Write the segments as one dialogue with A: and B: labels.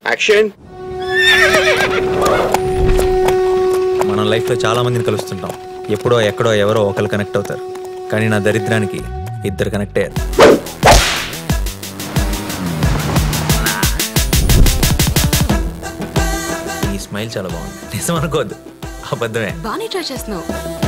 A: action
B: మనం లైఫ్లో చాలా మందిని కలుస్తుంటాం ఎప్పుడో ఎక్కడో ఎవరో ఒకరు కనెక్ట్ అవుతారు కానీ నా దరిద్రానికి ఇద్దరు కనెక్ట్ అయ్యారు ఈ స్మైల్ చాలా బాగుంది నిజం అనుకోవద్దు అబద్ధమే
C: బాగానే ట్రై చేస్తున్నావు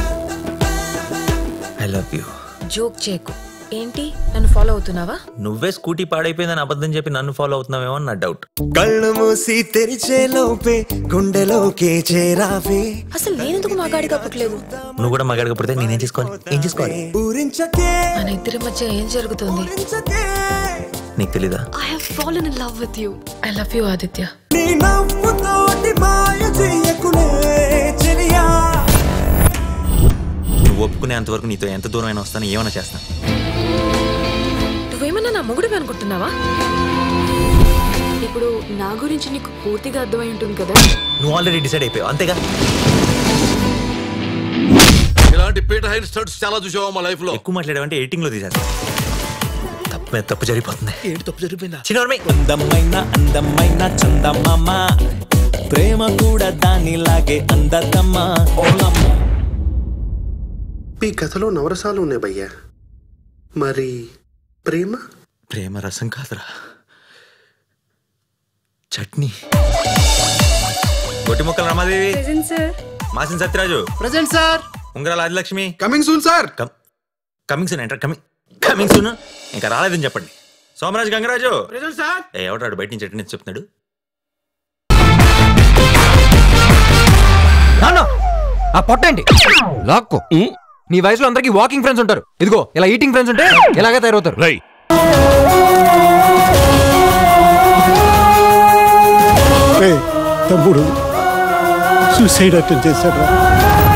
B: ఐ లవ్ యూ
C: జోక్ చేయకు ఏంటి నన్ను ఫాలో అవుతున్నావా
B: నువ్వే స్కూటీ పాడైపోయిందని అబద్ధం చెప్పి నన్ను ఫాలో అవుతున్నావేమో అని నా డౌట్
D: కళ్ళు మూసి తెరిచే లోపే గుండెలోకే చేరావే
C: అసలు నేనెందుకు మా గాడిగా పుట్టలేదు
B: నువ్వు కూడా మగాడిగా పుడితే నేనేం చేసుకోవాలి ఏం చేసుకోవాలి
D: ఊరించకే
C: మన ఇద్దరి మధ్య ఏం జరుగుతుంది
D: ఊరించకే
B: నీకు తెలీదా
C: I have fallen in love with you I love you Aditya
D: నీ నవ్వుతోటి మాయ చెయ్యకులే చెలియా
B: నువ్వు ఒప్పుకునేంత వరకు నీతో ఎంత దూరం అయినా వస్తాను ఏమైనా చేస్తాను
C: నువ్వేమన్నా నా మొగుడు అనుకుంటున్నావా ఇప్పుడు నా గురించి నీకు పూర్తిగా అర్థమై ఉంటుంది కదా
B: నువ్వు ఆల్రెడీ డిసైడ్ అయిపోయావు అంతేగా
A: ఇలాంటి పీటర్ హైన్ స్టడ్స్ చాలా చూసావా మా లైఫ్ లో
B: ఎక్కువ మాట్లాడావంటే ఎడిటింగ్ లో తీసేస్తా తప్పు మీద తప్పు జరిగిపోతుంది
A: ఏంటి తప్పు జరిగిపోయిందా
B: చిన్నోర్మి
D: అందమైన అందమైన చందమామ ప్రేమ కూడా దానిలాగే అందదమ్మా ఓలమ్మ
E: మీ కథలో నవరసాలు ఉన్నాయి భయ్యా మరి ప్రేమ
B: ప్రేమ రసం కాదురా చట్నీ గొట్టి ముక్కల రమాదేవి మాసిన Satyaraju
E: present sir
B: Ungarala Adilakshmi
E: coming soon sir
B: come coming soon enter coming coming soon ఇంకా రాలేదని చెప్పండి సోమరాజు గంగరాజు
E: ప్రజెంట్ సార్
B: ఏ ఎవడాడు బయట నుంచి అటెండెన్స్ చెప్తున్నాడు
F: నాన్న ఆ పొట్టేంటి లాక్కో నీ వయసులో అందరికి వాకింగ్ ఫ్రెండ్స్ ఉంటారు ఇదిగో ఇలా ఈటింగ్ ఫ్రెండ్స్ ఉంటే ఇలాగే తయారవుతారు
G: తమ్ముడు సూసైడ్ అటెండ్ చేశాడు